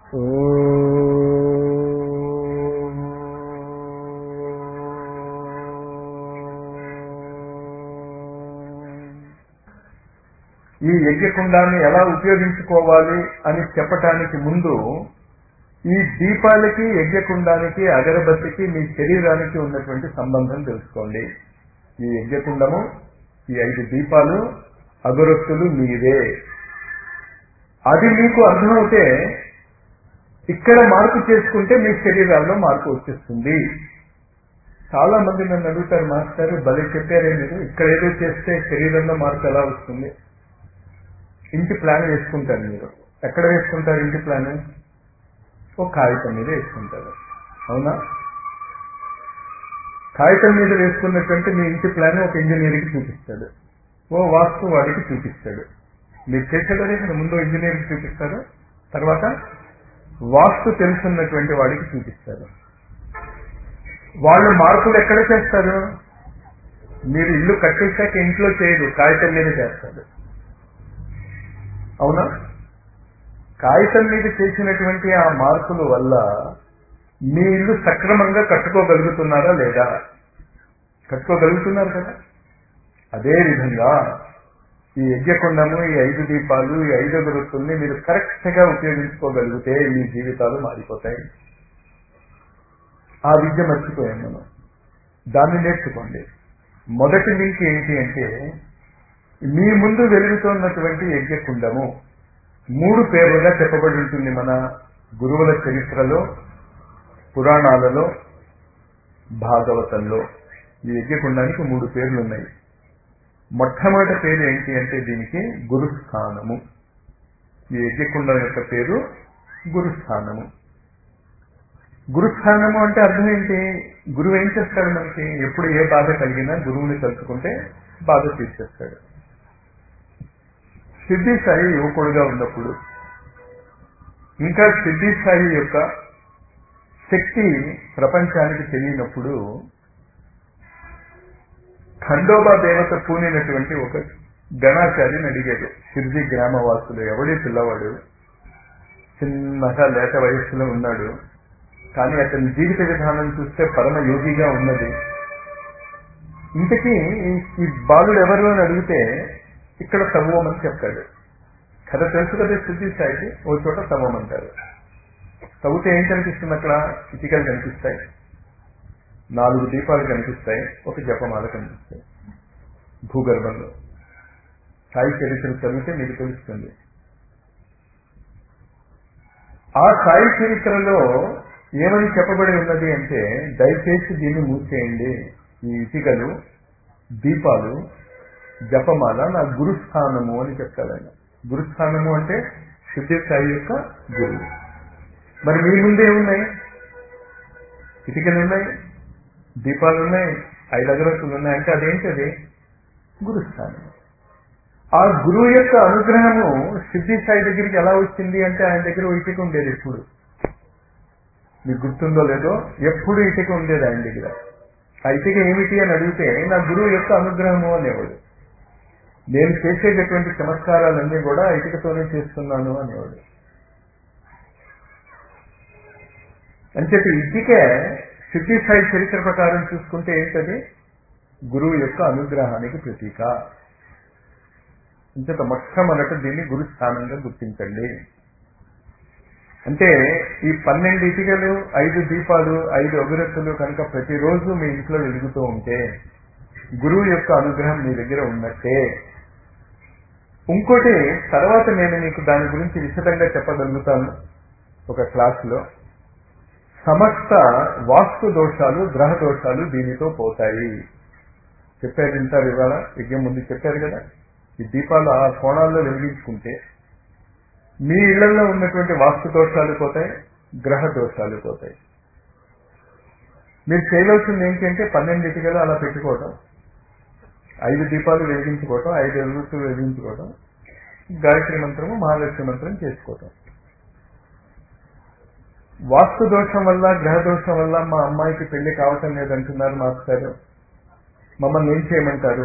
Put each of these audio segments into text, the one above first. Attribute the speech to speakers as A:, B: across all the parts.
A: ఈ యజ్ఞకుండాన్ని ఎలా ఉపయోగించుకోవాలి అని చెప్పటానికి ముందు ఈ దీపాలకి యజ్ఞకుండానికి అగరబత్తికి మీ శరీరానికి ఉన్నటువంటి సంబంధం తెలుసుకోండి ఈ యజ్ఞకుండము ఈ ఐదు దీపాలు అగరొత్తులు మీరే అది మీకు అర్థమవుతే ఇక్కడ మార్పు చేసుకుంటే మీ శరీరాల్లో మార్పు వచ్చేస్తుంది చాలా మంది నన్ను అడుగుతారు మాస్టర్ భలే చెప్పారే మీరు ఇక్కడ ఏదో చేస్తే శరీరంలో మార్పు ఎలా వస్తుంది ఇంటి ప్లాన్ వేసుకుంటారు మీరు ఎక్కడ వేసుకుంటారు ఇంటి ప్లాన్ ఓ కాగితం మీద వేసుకుంటారు అవునా కాగితం మీద వేసుకున్నటువంటి మీ ఇంటి ప్లాన్ ఒక ఇంజనీర్కి చూపిస్తాడు ఓ వాస్తు వాడికి చూపిస్తాడు మీరు చేసేదే కదా ముందు ఇంజనీర్కి చూపిస్తారు తర్వాత వాస్తు తెలుసున్నటువంటి వాడికి చూపిస్తారు వాళ్ళు మార్పులు ఎక్కడ చేస్తారు మీరు ఇల్లు కట్టేశాక ఇంట్లో చేయరు కాగితం మీద చేస్తారు అవునా కాగితం మీద చేసినటువంటి ఆ మార్పుల వల్ల మీ ఇల్లు సక్రమంగా కట్టుకోగలుగుతున్నారా లేదా కట్టుకోగలుగుతున్నారు కదా అదే విధంగా ఈ యజ్ఞకుండము ఈ ఐదు దీపాలు ఈ ఐదు గురుతుల్ని మీరు కరెక్ట్ గా ఉపయోగించుకోగలిగితే మీ జీవితాలు మారిపోతాయి ఆ విద్య మర్చిపోయాం మనం దాన్ని నేర్చుకోండి మొదటి లింక్ ఏంటి అంటే మీ ముందు వెలుగుతున్నటువంటి యజ్ఞకుండము మూడు పేర్లుగా చెప్పబడి ఉంటుంది మన గురువుల చరిత్రలో పురాణాలలో భాగవతంలో ఈ యజ్ఞకుండానికి మూడు పేర్లు ఉన్నాయి మొట్టమొదటి పేరు ఏంటి అంటే దీనికి గురుస్థానము ఈ యజ్ఞకుండం యొక్క పేరు గురుస్థానము గురుస్థానము అంటే అర్థం ఏంటి గురువు ఏం చేస్తాడు మనకి ఎప్పుడు ఏ బాధ కలిగినా గురువుని తలుచుకుంటే బాధ తీర్చేస్తాడు సిద్ధి సాయి యువకుడుగా ఉన్నప్పుడు ఇంకా సిద్ధి సాయి యొక్క శక్తి ప్రపంచానికి తెలియనప్పుడు ఖండోబా దేవత పూనినటువంటి ఒక గణాచార్యని అడిగాడు షిర్జీ గ్రామవాసులు ఎవడి పిల్లవాడు చిన్నగా లేత వయస్సులో ఉన్నాడు కానీ అతని జీవిత విధానం చూస్తే పరమ యోగిగా ఉన్నది ఇంతకీ ఈ బాలుడు ఎవరు అని అడిగితే ఇక్కడ తవ్వమని చెప్తాడు కథ తెలుసు కదా సిద్ధి స్థాయికి ఓ చోట తవ్వమంటారు తవ్వుతే ఏం కనిపిస్తుంది అక్కడ ఇటికలు కనిపిస్తాయి నాలుగు దీపాలు కనిపిస్తాయి ఒక జపమాల కనిపిస్తాయి భూగర్భంలో సాయి చరిత్ర చదివితే మీకు తెలుస్తుంది ఆ సాయి చరిత్రలో ఏమని చెప్పబడి ఉన్నది అంటే దయచేసి దీన్ని మూసేయండి ఈ ఇటికలు దీపాలు జపమాల నా గురుస్థానము అని చెప్తాడు ఆయన గురుస్థానము అంటే సిద్ధి సాయి యొక్క గురువు మరి మీ ముందే ఉన్నాయి ఇటుకలు ఉన్నాయి దీపాలు ఉన్నాయి ఐదు అగరత్తులు ఉన్నాయి అంటే అదేంటది గురుస్థానం ఆ గురువు యొక్క అనుగ్రహము సిద్ధి సాయి దగ్గరికి ఎలా వచ్చింది అంటే ఆయన దగ్గర ఓ ఇటుక ఉండేది ఎప్పుడు మీకు గుర్తుందో లేదో ఎప్పుడు ఇటుక ఉండేది ఆయన దగ్గర ఆ ఇటుక ఏమిటి అని అడిగితే నా గురువు యొక్క అనుగ్రహము అనేవాడు నేను చేసేటటువంటి చమత్కారాలన్నీ కూడా ఇటుకతోనే చేస్తున్నాను అనేవాడు అంచేత ఇటుకే సిద్ధి సాయి చరిత్ర ప్రకారం చూసుకుంటే ఏంటది గురువు యొక్క అనుగ్రహానికి ప్రతీక అంచేత మొట్టమొదట దీన్ని గురుస్థానంగా గుర్తించండి అంటే ఈ పన్నెండు ఇటుకలు ఐదు దీపాలు ఐదు అభిరత్తులు కనుక ప్రతిరోజు మీ ఇంట్లో వెలుగుతూ ఉంటే గురువు యొక్క అనుగ్రహం మీ దగ్గర ఉన్నట్టే ఇంకోటి తర్వాత నేను మీకు దాని గురించి విశదంగా చెప్పగలుగుతాను ఒక క్లాసులో సమస్త వాస్తు దోషాలు గ్రహ దోషాలు దీనితో పోతాయి చెప్పారు వింటారు ఇవాళ యజ్ఞం ముందు చెప్పారు కదా ఈ దీపాలు ఆ కోణాల్లో వెలిగించుకుంటే మీ ఇళ్లలో ఉన్నటువంటి వాస్తు దోషాలు పోతాయి గ్రహ దోషాలు పోతాయి మీరు చేయవలసింది ఏంటంటే పన్నెండు ఇటుకలు అలా పెట్టుకోవటం ఐదు దీపాలు వెలిగించుకోవటం ఐదు ఎలుగుతులు వెలిగించుకోవటం గాయత్రి మంత్రము మహాలక్ష్మి మంత్రం చేసుకోవటం వాస్తు దోషం వల్ల గ్రహ దోషం వల్ల మా అమ్మాయికి పెళ్లి కావటం లేదంటున్నారు మాస్టర్ మమ్మల్ని ఏం చేయమంటారు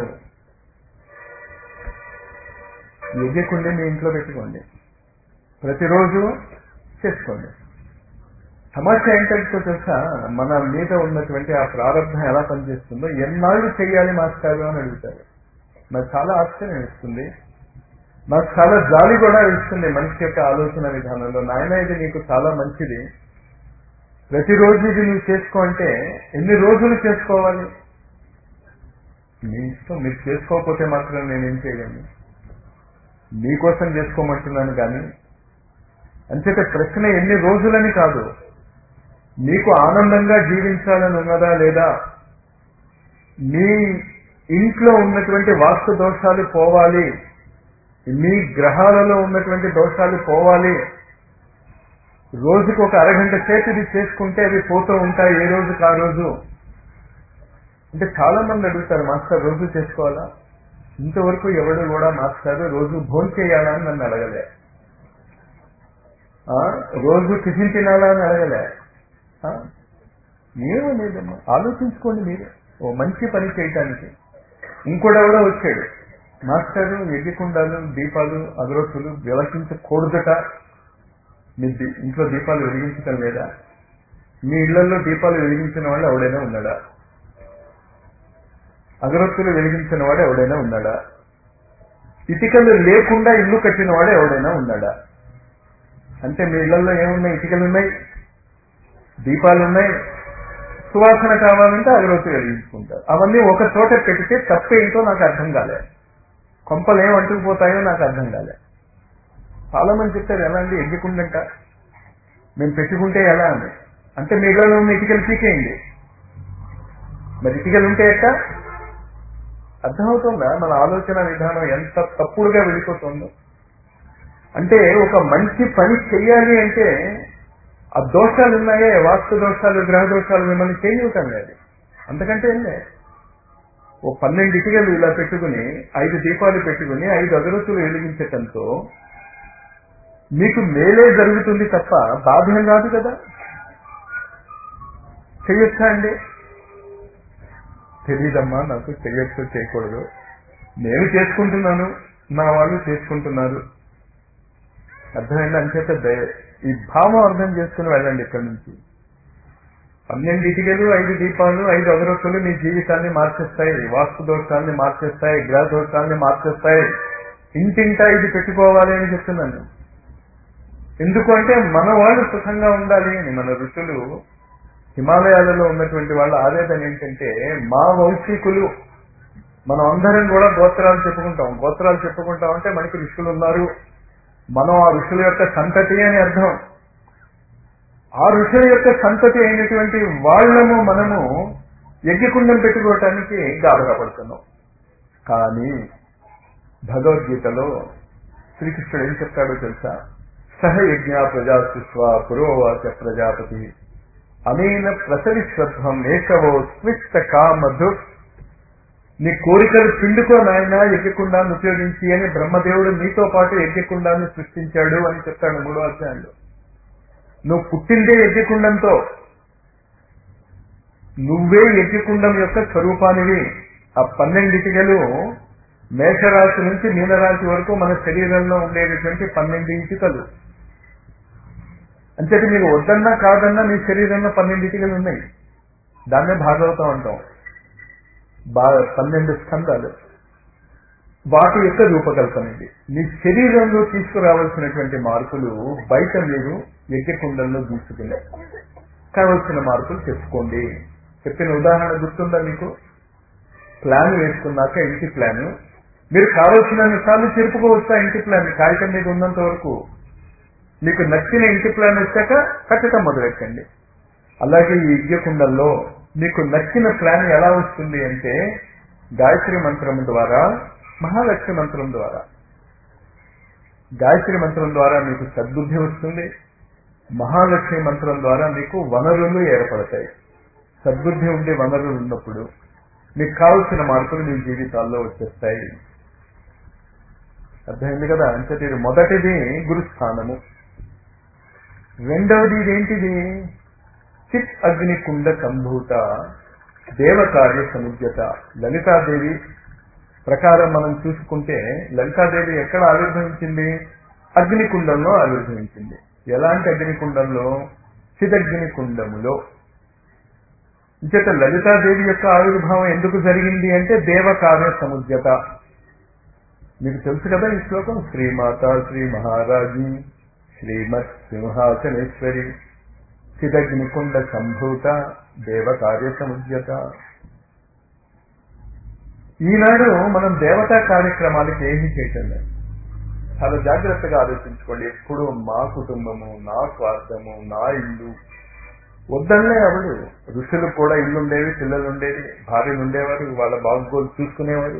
A: యజ్ఞకుండి మీ ఇంట్లో పెట్టుకోండి ప్రతిరోజు చేసుకోండి సమస్య ఏంటంటే తెలుసా మన మీద ఉన్నటువంటి ఆ ప్రారంభం ఎలా పనిచేస్తుందో ఎన్నాళ్ళు చెయ్యాలి మాస్టారు అని అడుగుతారు నాకు చాలా ఆశ్చర్యం ఇస్తుంది నాకు చాలా జాలి కూడా ఇస్తుంది మనిషి యొక్క ఆలోచన విధానంలో నాయన ఇది నీకు చాలా మంచిది ప్రతిరోజు ఇది నువ్వు చేసుకో అంటే ఎన్ని రోజులు చేసుకోవాలి మీ ఇష్టం మీరు చేసుకోకపోతే మాత్రం నేనేం చేయగలను మీకోసం చేసుకోమంటున్నాను కానీ అంచేత ప్రశ్న ఎన్ని రోజులని కాదు మీకు ఆనందంగా జీవించాలని ఉన్నదా లేదా మీ ఇంట్లో ఉన్నటువంటి వాస్తు దోషాలు పోవాలి మీ గ్రహాలలో ఉన్నటువంటి దోషాలు పోవాలి రోజుకు ఒక అరగంట సేపు ఇది చేసుకుంటే అవి పోతూ ఉంటాయి ఏ రోజుకి ఆ రోజు అంటే చాలా మంది అడుగుతారు మాస్టర్ రోజు చేసుకోవాలా ఇంతవరకు ఎవడు కూడా మాస్టర్ రోజు భోజనం చేయాలా అని నన్ను అడగలే ఆ, రోజు టిఫిన్ తినాలా అని అడగలే ఆ, ఏమో లేదమ్మా ఆలోచించుకోండి మీరు ఓ మంచి పని చేయటానికి ఇంకోడెవడో వచ్చాడు మాస్టర్ యజ్ఞకుండాలు దీపాలు అగరొత్తులు వ్యవహరించకూడదట మీ దీ- ఇంట్లో దీపాలు వెలిగించటం లేదా మీ ఇళ్లలో దీపాలు వెలిగించిన వాళ్ళు ఎవడైనా ఉన్నాడా అగరొత్తులు వెలిగించిన వాడు ఎవడైనా ఉన్నాడా ఇటుకలు లేకుండా ఇల్లు కట్టిన వాడు ఎవడైనా ఉన్నాడా అంటే మీ ఇళ్లలో ఏమున్నాయి ఇటుకలు ఉన్నాయి దీపాలు ఉన్నాయి సువాసన కావాలంటే అగరొత్తులు వెలిగించుకుంటారు అవన్నీ ఒక చోట పెడితే తప్పేంటో నాకు అర్థం కాలే కొంపలు ఏం అంటుకుపోతాయో నాకు అర్థం కాలే చాలా మంది చెప్తారు ఎలా అండి ఎగ్గికుండంట మేము పెట్టుకుంటే ఎలా అని అంటే మీ ఇళ్లలో ఉన్న ఇటుకలు పీకేయండి మరి ఇటుకలు ఉంటే ఎట్ట అర్థమవుతుందా మన ఆలోచన విధానం ఎంత తప్పుడుగా వెళ్ళిపోతుందో అంటే ఒక మంచి పని చెయ్యాలి అంటే ఆ దోషాలు ఉన్నాయే వాస్తు దోషాలు గ్రహ దోషాలు మిమ్మల్ని చేయనివ్వటం లేదు అంతకంటే ఏం లేదు ఓ పన్నెండు ఇటుకలు ఇలా పెట్టుకుని ఐదు దీపాలు పెట్టుకుని ఐదు అగరత్తులు వెలిగించటంతో మీకు మేలే జరుగుతుంది తప్ప బాధ్యం రాదు కదా చెయ్యొచ్చా అండి తెలీదమ్మా నాకు చెయ్యొచ్చు చేయకూడదు నేను చేసుకుంటున్నాను నా వాళ్ళు చేసుకుంటున్నారు అర్థమైంది అంచేత దయ- ఈ భావం అర్థం చేసుకుని వెళ్ళండి ఇక్కడి నుంచి పన్నెండు ఇటుకలు ఐదు దీపాలు ఐదు అగరొత్తులు మీ జీవితాన్ని మార్చేస్తాయి వాస్తు దోషాన్ని మార్చేస్తాయి గ్రహ దోషాన్ని మార్చేస్తాయి ఇంటింటా ఇది పెట్టుకోవాలి అని చెప్తున్నాను ఎందుకు అంటే మన వాళ్ళు సుఖంగా ఉండాలి అని మన ఋషులు హిమాలయాలలో ఉన్నటువంటి వాళ్ళ ఆవేదన ఏంటంటే మా వంశీకులు మనం అందరం కూడా గోత్రాలు చెప్పుకుంటాం గోత్రాలు చెప్పుకుంటాం అంటే మనకి ఋషులు ఉన్నారు మనం ఆ ఋషుల యొక్క సంతతి అని అర్థం ఆ ఋషుల యొక్క సంతతి అయినటువంటి వాళ్ళము మనము యజ్ఞకుండం పెట్టుకోవటానికి గాబరాపడుతున్నాం కానీ భగవద్గీతలో శ్రీకృష్ణుడు ఏం చెప్తాడో తెలుసా సహ యజ్ఞ ప్రజా సుష్వ పురోవాచ ప్రజాపతి అనేన ప్రసరిశ్వత్వం ఏషవో స్విష్ట కామధు నీ కోరికలు పిండుకో నాయన యజ్ఞకుండాన్ని ఉపయోగించి అని బ్రహ్మదేవుడు నీతో పాటు యజ్ఞకుండాన్ని సృష్టించాడు అని చెప్తాడు మూడో అధ్యాయంలో నువ్వు పుట్టిందే యజ్ఞకుండంతో నువ్వే యజ్ఞకుండం యొక్క స్వరూపానివి ఆ పన్నెండిటికలు మేషరాశి నుంచి మీనరాశి వరకు మన శరీరంలో ఉండేటటువంటి పన్నెండు ఇటుకలు అంచేది మీరు వద్దన్నా కాదన్నా మీ శరీరంలో పన్నెండు ఇటుకలు ఉన్నాయి దాన్నే భాగవతం అంటాం బా పన్నెండు స్కందాలు వాటి యొక్క రూపకల్పన ఇది మీ శరీరంలో తీసుకురావాల్సినటువంటి మార్పులు బయట మీరు యజ్ఞకుండంలో తీసుకుని కావలసిన మార్పులు తెచ్చుకోండి చెప్పిన ఉదాహరణ గుర్తుందా మీకు ప్లాన్ వేసుకున్నాక ఇంటి ప్లాన్ మీరు కావలసిన సార్లు చెరుపుకోవచ్చా ఇంటి ప్లాన్ కాగితం మీద ఉన్నంత వరకు మీకు నచ్చిన ఇంటి ప్లాన్ వచ్చాక కట్టడం మొదలెట్టండి అలాగే ఈ యజ్ఞకుండంలో మీకు నచ్చిన ప్లాన్ ఎలా వస్తుంది అంటే గాయత్రి మంత్రం ద్వారా మహాలక్ష్మి మంత్రం ద్వారా గాయత్రి మంత్రం ద్వారా మీకు సద్బుద్ధి వస్తుంది మహాలక్ష్మి మంత్రం ద్వారా మీకు వనరులు ఏర్పడతాయి సద్బుద్ధి ఉండే వనరులు ఉన్నప్పుడు మీకు కావలసిన మార్పులు మీ జీవితాల్లో వచ్చేస్తాయి అర్థమైంది కదా అంటే ఇది మొదటిది గురుస్థానము రెండవది ఇదేంటిది చిత్ అగ్నికుండ సంభూత దేవకార్య సముద్యత లలితాదేవి ప్రకారం మనం చూసుకుంటే లలితాదేవి ఎక్కడ ఆవిర్భవించింది అగ్నికుండంలో ఆవిర్భవించింది ఎలాంటి అగ్నికుండంలో చిదగ్ని కుండములో ఇంచేత లలితాదేవి యొక్క ఆవిర్భావం ఎందుకు జరిగింది అంటే దేవకార్య సముద్యత మీకు తెలుసు కదా ఈ శ్లోకం శ్రీమాత శ్రీ మహారాజి శ్రీమత్ సింహాసనేశ్వరి చిదగ్నికుండ సంభూత దేవకార్య సముద్యత ఈనాడు మనం దేవతా కార్యక్రమాలకి ఏమీ చేయటం లేదు చాలా జాగ్రత్తగా ఆలోచించుకోండి ఎప్పుడు మా కుటుంబము నా స్వార్థము నా ఇల్లు వద్దన్నే అవడు ఋషులు కూడా ఇల్లు ఉండేవి పిల్లలు ఉండేవి భార్యలు ఉండేవారు వాళ్ళ బాగోలు చూసుకునేవారు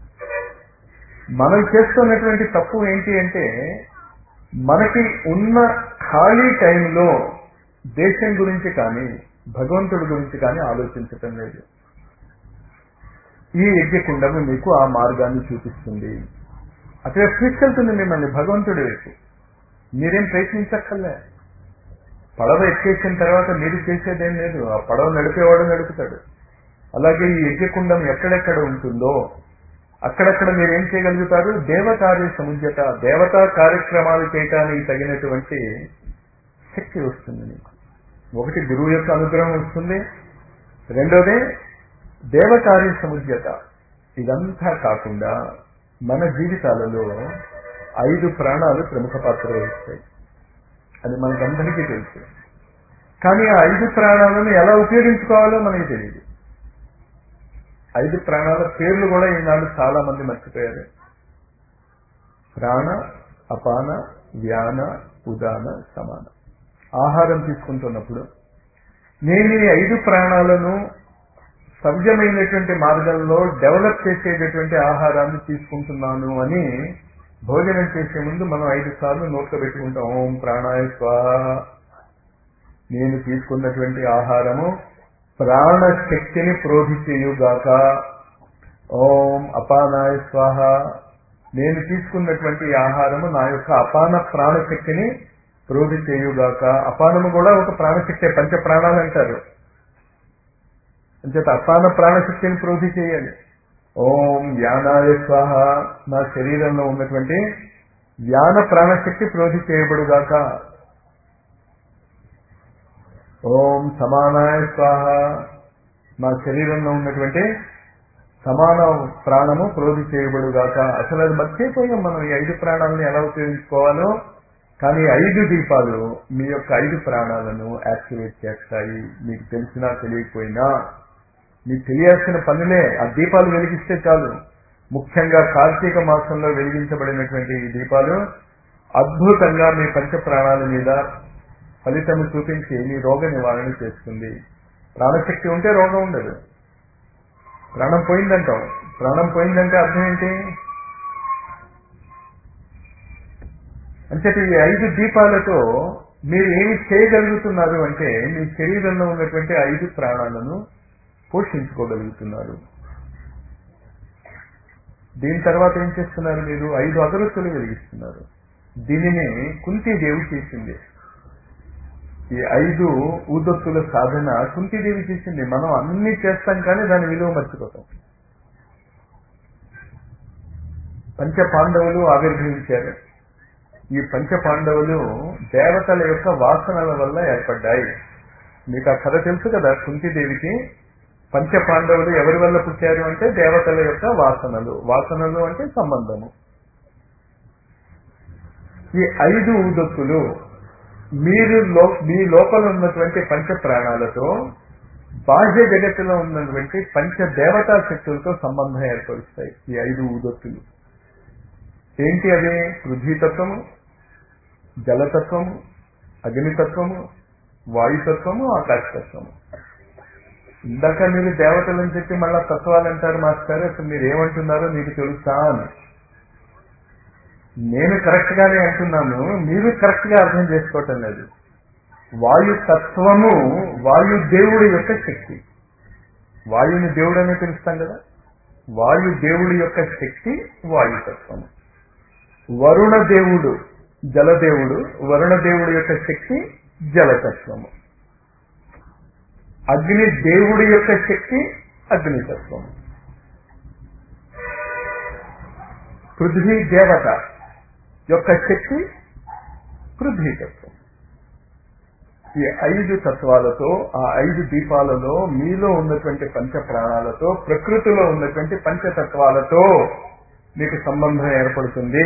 A: మనం చేస్తున్నటువంటి తప్పు ఏంటి అంటే మనకి ఉన్న ఖాళీ టైంలో దేశం గురించి కానీ భగవంతుడి గురించి కానీ ఆలోచించటం లేదు ఈ యజ్ఞకుండము మీకు ఆ మార్గాన్ని చూపిస్తుంది అక్కడ తీసుకెళ్తుంది మిమ్మల్ని భగవంతుడి వైపు మీరేం ప్రయత్నించక్కర్లే పడవ ఎక్కేసిన తర్వాత మీరు చేసేదేం లేదు ఆ పడవ నడిపేవాడు నడుపుతాడు అలాగే ఈ యజ్ఞకుండం ఎక్కడెక్కడ ఉంటుందో అక్కడక్కడ మీరు ఏం చేయగలుగుతారు దేవకార్య సముద్యత దేవతా కార్యక్రమాలు చేయటానికి తగినటువంటి శక్తి వస్తుంది మీకు ఒకటి గురువు యొక్క అనుగ్రహం వస్తుంది రెండోది దేవకార్య సముద్యత ఇదంతా కాకుండా మన జీవితాలలో ఐదు ప్రాణాలు ప్రముఖ పాత్ర వహిస్తాయి అది మనకందరికీ తెలుసు కానీ ఆ ఐదు ప్రాణాలను ఎలా ఉపయోగించుకోవాలో మనకి తెలియదు ఐదు ప్రాణాల పేర్లు కూడా ఈనాడు చాలా మంది మర్చిపోయారు ప్రాణ అపాన వ్యాన ఉదాన సమాన ఆహారం తీసుకుంటున్నప్పుడు నేను ఈ ఐదు ప్రాణాలను సవ్యమైనటువంటి మార్గంలో డెవలప్ చేసేటటువంటి ఆహారాన్ని తీసుకుంటున్నాను అని భోజనం చేసే ముందు మనం ఐదు సార్లు నోట్లో పెట్టుకుంటాం ఓం ప్రాణాయ స్వాహ నేను తీసుకున్నటువంటి ఆహారము ప్రాణశక్తిని ప్రోధి చేయుగాక ఓం అపానాయ స్వాహ నేను తీసుకున్నటువంటి ఆహారము నా యొక్క అపాన ప్రాణశక్తిని ప్రోధి చేయుగాక అపానము కూడా ఒక ప్రాణశక్తి పంచ ప్రాణాలు అంటారు అంచేత అపాన ప్రాణశక్తిని ప్రోధి చేయాలి ఓం వ్యానాయ స్వాహ నా శరీరంలో ఉన్నటువంటి వ్యాన ప్రాణశక్తి ప్రోధి చేయబడుగాక ఓం సమానాయ స్వాహ నా శరీరంలో ఉన్నటువంటి సమాన ప్రాణము ప్రోధి చేయబడుగాక అసలు అది మర్చిపోయాం మనం ఈ ఐదు ప్రాణాలను ఎలా ఉపయోగించుకోవాలో కానీ ఐదు దీపాలు మీ యొక్క ఐదు ప్రాణాలను యాక్టివేట్ చేస్తాయి మీకు తెలిసినా తెలియకపోయినా మీకు తెలియాల్సిన పనులే ఆ దీపాలు వెలిగిస్తే చాలు ముఖ్యంగా కార్తీక మాసంలో వెలిగించబడినటువంటి ఈ దీపాలు అద్భుతంగా మీ పంచ ప్రాణాల మీద ఫలితం చూపించి మీ రోగ నివారణ చేస్తుంది ప్రాణశక్తి ఉంటే రోగం ఉండదు ప్రాణం పోయిందంటాం ప్రాణం పోయిందంటే అర్థం ఏంటి అంటే ఈ ఐదు దీపాలతో మీరు ఏమి చేయగలుగుతున్నారు అంటే మీ శరీరంలో ఉన్నటువంటి ఐదు ప్రాణాలను పోషించుకోగలుగుతున్నారు దీని తర్వాత ఏం చేస్తున్నారు మీరు ఐదు అగరత్తులు వెలిగిస్తున్నారు దీనిని కుంతీదేవి చేసింది ఈ ఐదు ఊదొత్తుల సాధన కుంతీదేవి చేసింది మనం అన్ని చేస్తాం కానీ దాని విలువ మర్చిపోతాం పంచ పాండవులు ఆవిర్భవించారు ఈ పంచ పాండవులు దేవతల యొక్క వాసనల వల్ల ఏర్పడ్డాయి మీకు ఆ కథ తెలుసు కదా కుంతిదేవికి పంచ పాండవులు ఎవరి వల్ల పుట్టారు అంటే దేవతల యొక్క వాసనలు వాసనలు అంటే సంబంధము ఈ ఐదు ఊదొత్తులు మీరు లో మీ లోపల ఉన్నటువంటి పంచ ప్రాణాలతో బాహ్య జగత్తులో ఉన్నటువంటి పంచ దేవతా శక్తులతో సంబంధం ఏర్పరుస్తాయి ఈ ఐదు ఊదొత్తులు ఏంటి అవి పృథ్వీతత్వము జలతత్వము అగ్నితత్వము వాయుతత్వము ఆకాశతత్వము ఇందాక మీరు దేవతలని చెప్పి మళ్ళా తత్వాలు అంటారు మాస్టర్ అసలు మీరు ఏమంటున్నారో మీకు తెలుసా అని నేను కరెక్ట్ గానే అంటున్నాను మీరు కరెక్ట్ గా అర్థం చేసుకోవటం లేదు వాయు తత్వము వాయు దేవుడి యొక్క శక్తి వాయుని దేవుడు అని పిలుస్తాం కదా వాయు దేవుడి యొక్క శక్తి వాయుతత్వము వరుణ దేవుడు జలదేవుడు వరుణ దేవుడి యొక్క శక్తి జలతత్వము అగ్ని దేవుడి యొక్క శక్తి అగ్నితత్వము పృథ్వీ దేవత యొక్క శక్తి పృథ్వీతత్వం ఈ ఐదు తత్వాలతో ఆ ఐదు దీపాలలో మీలో ఉన్నటువంటి పంచ ప్రాణాలతో ప్రకృతిలో ఉన్నటువంటి పంచతత్వాలతో మీకు సంబంధం ఏర్పడుతుంది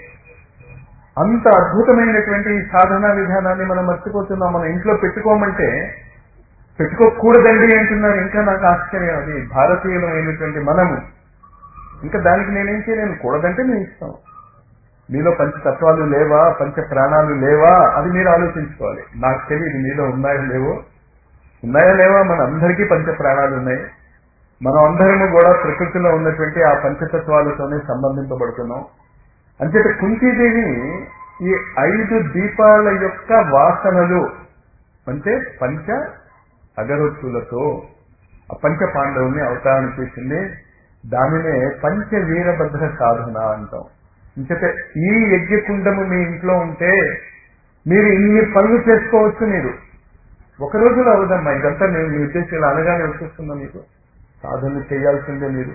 A: అంత అద్భుతమైనటువంటి ఈ సాధనా విధానాన్ని మనం మర్చిపోతున్నాం మన ఇంట్లో పెట్టుకోమంటే పెట్టుకోకూడదండి అంటున్నారు ఇంకా నాకు ఆశ్చర్యం అది భారతీయులమైనటువంటి మనము ఇంకా దానికి నేనేం చేయలేను కూడదంటే నేను ఇస్తాం మీలో పంచతత్వాలు లేవా పంచ ప్రాణాలు లేవా అది మీరు ఆలోచించుకోవాలి నాకు తెలియదు మీలో ఉన్నాయో లేవో ఉన్నాయా లేవా మన అందరికీ పంచ ప్రాణాలు ఉన్నాయి మనం అందరము కూడా ప్రకృతిలో ఉన్నటువంటి ఆ పంచతత్వాలతోనే సంబంధింపబడుతున్నాం అంచేత కుంతీదేవి ఈ ఐదు దీపాల యొక్క వాసనలు అంటే పంచ అగరొత్తులతో ఆ పంచ పాండవుల్ని అవతారణ చేసింది దానినే పంచ వీరభద్ర సాధన అంటాం ఇంకతే ఈ యజ్ఞకుండము మీ ఇంట్లో ఉంటే మీరు ఇన్ని పనులు చేసుకోవచ్చు మీరు ఒక రోజులో అవదమ్మా ఇదంతా నేను మీ ఉద్దేశాలు అనగానే వచ్చేస్తుందా మీకు సాధన చేయాల్సిందే మీరు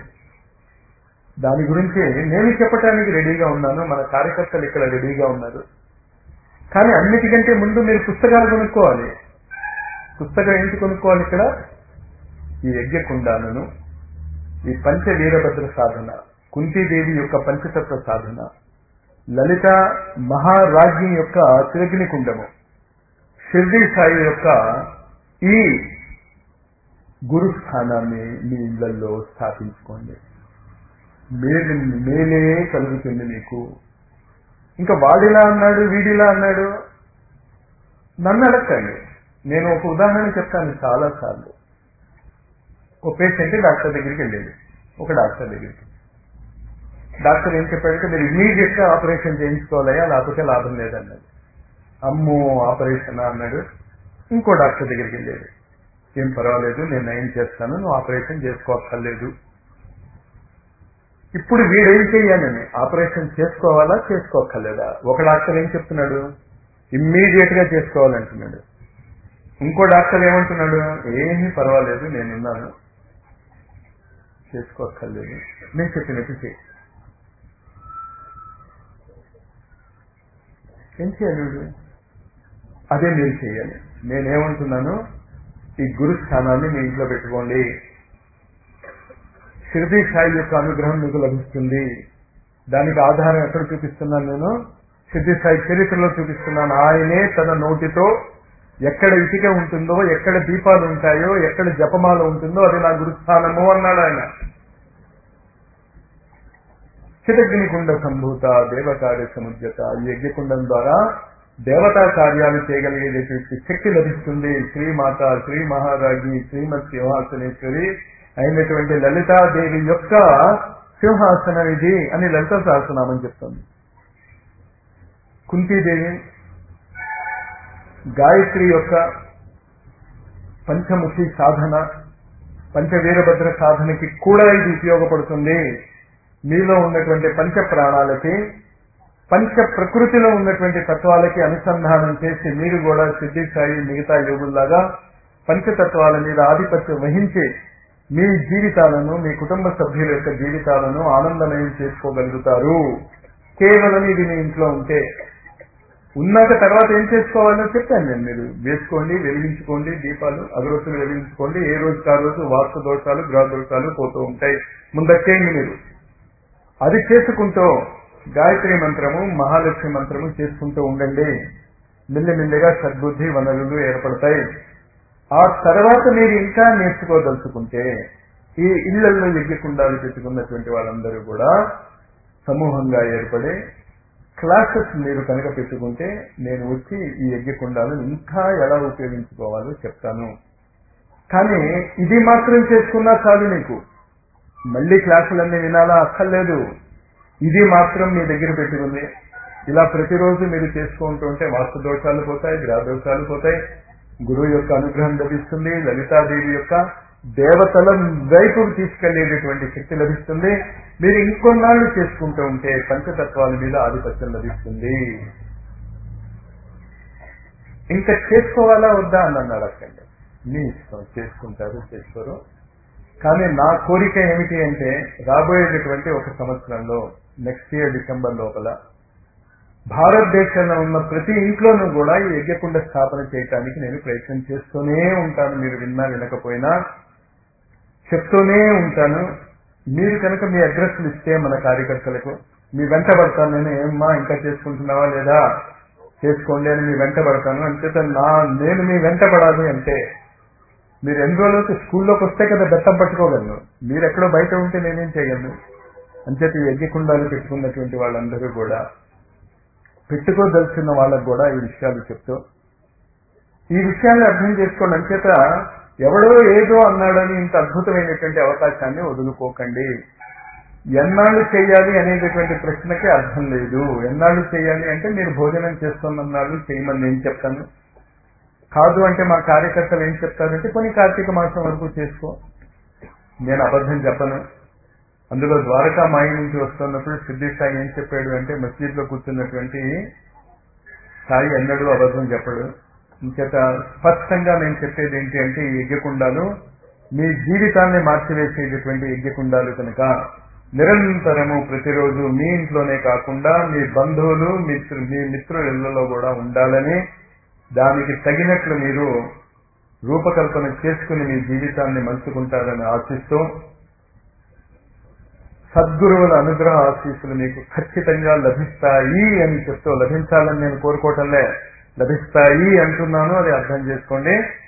A: దాని గురించి నేను చెప్పడానికి రెడీగా ఉన్నాను మన కార్యకర్తలు ఇక్కడ రెడీగా ఉన్నారు కానీ అన్నిటికంటే ముందు మీరు పుస్తకాలు కొనుక్కోవాలి పుస్తకం ఏంటి కొనుక్కోవాలి ఇక్కడ ఈ యజ్ఞకుండాలను ఈ పంచ వీరభద్ర సాధన కుంతీదేవి యొక్క పంచతత్వ సాధన లలిత మహారాజ్ఞి యొక్క త్రిగ్ని కుండము షిర్డీ సాయి యొక్క ఈ గురు స్థానాన్ని మీ ఇళ్లలో స్థాపించుకోండి మేలు మేలే కలుగుతుంది మీకు ఇంకా వాడిలా అన్నాడు వీడిలా అన్నాడు నన్ను అడగండి నేను ఒక ఉదాహరణ చెప్తాను చాలా సార్లు ఒక పేషెంట్ డాక్టర్ దగ్గరికి వెళ్ళేది ఒక డాక్టర్ దగ్గరికి డాక్టర్ ఏం చెప్పాడంటే మీరు ఇమీడియట్ గా ఆపరేషన్ చేయించుకోవాలయ్యా లేకపోతే లాభం లేదన్నాడు అమ్మో ఆపరేషన్ అన్నాడు ఇంకో డాక్టర్ దగ్గరికి వెళ్ళాడు ఏం పర్వాలేదు నేను నయం చేస్తాను నువ్వు ఆపరేషన్ చేసుకోక్కర్లేదు ఇప్పుడు వీడేం చెయ్యాలని ఆపరేషన్ చేసుకోవాలా చేసుకోక్కర్లేదా ఒక డాక్టర్ ఏం చెప్తున్నాడు ఇమ్మీడియట్ గా చేసుకోవాలంటున్నాడు ఇంకో డాక్టర్ ఏమంటున్నాడు ఏమీ పర్వాలేదు నేనున్నాను చేసుకోక్కర్లేదు నేను చెప్పినట్టు చేయి ఏం చేయాలి వీడు? అదే మీరు చేయాలి నేనేమంటున్నాను ఈ గురు స్థానాన్ని మీ ఇంట్లో పెట్టుకోండి షిర్దీ సాయి యొక్క అనుగ్రహం మీకు లభిస్తుంది దానికి ఆధారం ఎక్కడ చూపిస్తున్నాను నేను షిర్దీ సాయి చరిత్రలో చూపిస్తున్నాను ఆయనే తన నోటితో ఎక్కడ ఇటుక ఉంటుందో ఎక్కడ దీపాలు ఉంటాయో ఎక్కడ జపమాల ఉంటుందో అది నా గురుస్థానము అన్నాడు ఆయన చితగ్నికుండ సంభూత దేవకార్య సముద్యత ఈ యజ్ఞకుండం ద్వారా దేవతా కార్యాలు చేయగలిగేటటువంటి శక్తి లభిస్తుంది శ్రీమాత శ్రీ మహారాజి శ్రీమత్ సింహాసనేశ్వరి అయినటువంటి లలితాదేవి యొక్క సింహాసనం ఇది అని లలిత సహస్రనామం చెప్తుంది కుంతీదేవి గాయత్రి యొక్క పంచముఖి సాధన పంచవీరభద్ర సాధనకి కూడా ఇది ఉపయోగపడుతుంది మీలో ఉన్నటువంటి పంచ ప్రాణాలకి పంచ ప్రకృతిలో ఉన్నటువంటి తత్వాలకి అనుసంధానం చేసి మీరు కూడా సిద్ధి సాయి మిగతా యోగుల్లాగా పంచతత్వాల మీద ఆధిపత్యం వహించి మీ జీవితాలను మీ కుటుంబ సభ్యుల యొక్క జీవితాలను ఆనందమయం చేసుకోగలుగుతారు కేవలం ఇది మీ ఇంట్లో ఉంటే ఉన్నాక తర్వాత ఏం చేసుకోవాలో చెప్పాను నేను మీరు వేసుకోండి వెలిగించుకోండి దీపాలు అగరొత్తులు వెలిగించుకోండి ఏ రోజుకి ఆ రోజు వాస్తు దోషాలు గ్రహ దోషాలు పోతూ ఉంటాయి ముందచ్చేయండి మీరు అది చేసుకుంటూ గాయత్రి మంత్రము మహాలక్ష్మి మంత్రము చేసుకుంటూ ఉండండి మెల్లిమెల్లిగా సద్బుద్ధి వనరులు ఏర్పడతాయి ఆ తర్వాత మీరు ఇంకా నేర్చుకోదలుచుకుంటే ఈ ఇళ్లలో యజ్ఞకుండాలు పెట్టుకున్నటువంటి వాళ్ళందరూ కూడా సమూహంగా ఏర్పడి క్లాసెస్ మీరు కనుక పెట్టుకుంటే నేను వచ్చి ఈ యజ్ఞకుండాలను ఇంకా ఎలా ఉపయోగించుకోవాలో చెప్తాను కానీ ఇది మాత్రం చేసుకున్నా చాలు నీకు మళ్ళీ క్లాసులన్నీ వినాలా అక్కర్లేదు ఇది మాత్రం మీ దగ్గర పెట్టుకుంది ఇలా ప్రతిరోజు మీరు చేసుకుంటూ ఉంటే వాస్తు దోషాలు పోతాయి గ్రహ దోషాలు పోతాయి గురువు యొక్క అనుగ్రహం లభిస్తుంది లలితాదేవి యొక్క దేవతల వైపుకు తీసుకెళ్లేటటువంటి శక్తి లభిస్తుంది మీరు ఇంకొన్నాళ్ళు చేసుకుంటూ ఉంటే పంచతత్వాల మీద ఆధిపత్యం లభిస్తుంది ఇంకా చేసుకోవాలా వద్దా అని అన్నాడు అక్కడ మీ ఇష్టం చేసుకుంటారు చేసుకోరు కానీ నా కోరిక ఏమిటి అంటే రాబోయేటటువంటి ఒక సంవత్సరంలో నెక్స్ట్ ఇయర్ డిసెంబర్ లోపల భారతదేశంలో ఉన్న ప్రతి ఇంట్లోనూ కూడా ఈ యజ్ఞకుండ స్థాపన చేయటానికి నేను ప్రయత్నం చేస్తూనే ఉంటాను మీరు విన్నా వినకపోయినా చెప్తూనే ఉంటాను మీరు కనుక మీ అడ్రస్లు ఇస్తే మన కార్యకర్తలకు మీ వెంట పడతాను నేను ఏమ్మా ఇంకా చేసుకుంటున్నావా లేదా చేసుకోండి అని మీ వెంట పడతాను అంచేత నా నేను మీ వెంట పడాలి అంటే మీరు ఎన్ని రోజులకి స్కూల్లోకి వస్తే కదా బెత్తం పట్టుకోగలను మీరు ఎక్కడో బయట ఉంటే నేనేం చేయగలను అంచేత ఈ యజ్ఞకుండాలు పెట్టుకున్నటువంటి వాళ్ళందరూ కూడా పెట్టుకోదలుచున్న వాళ్ళకు కూడా ఈ విషయాలు చెప్తూ ఈ విషయాన్ని అర్థం చేసుకోండి అంచేత ఎవడో ఏదో అన్నాడని ఇంత అద్భుతమైనటువంటి అవకాశాన్ని వదులుకోకండి ఎన్నాళ్ళు చేయాలి అనేటటువంటి ప్రశ్నకి అర్థం లేదు ఎన్నాళ్ళు చేయాలి అంటే మీరు భోజనం చేస్తున్నన్నాళ్ళు చేయమని నేను చెప్తాను కాదు అంటే మా కార్యకర్తలు ఏం చెప్తారంటే కొన్ని కార్తీక మాసం వరకు చేసుకో నేను అబద్ధం చెప్పను అందులో ద్వారకా మాయ నుంచి వస్తున్నప్పుడు సిద్ధి సాయి ఏం చెప్పాడు అంటే మసీద్లో కూర్చున్నటువంటి సాయి ఎన్నడూ అబద్ధం చెప్పడు ఇంచేత స్పష్టంగా నేను చెప్పేది ఏంటి అంటే ఈ యజ్ఞకుండాలు మీ జీవితాన్ని మార్చివేసేటటువంటి యజ్ఞకుండాలు కనుక నిరంతరము ప్రతిరోజు మీ ఇంట్లోనే కాకుండా మీ బంధువులు మిత్రు మీ మిత్రుల ఇళ్లలో కూడా ఉండాలని దానికి తగినట్లు మీరు రూపకల్పన చేసుకుని మీ జీవితాన్ని మలుచుకుంటారని ఆశిస్తూ సద్గురువుల అనుగ్రహ ఆశీస్సులు మీకు ఖచ్చితంగా లభిస్తాయి అని చెప్తూ లభించాలని నేను కోరుకోవటంలే లభిస్తాయి అంటున్నాను అది అర్థం చేసుకోండి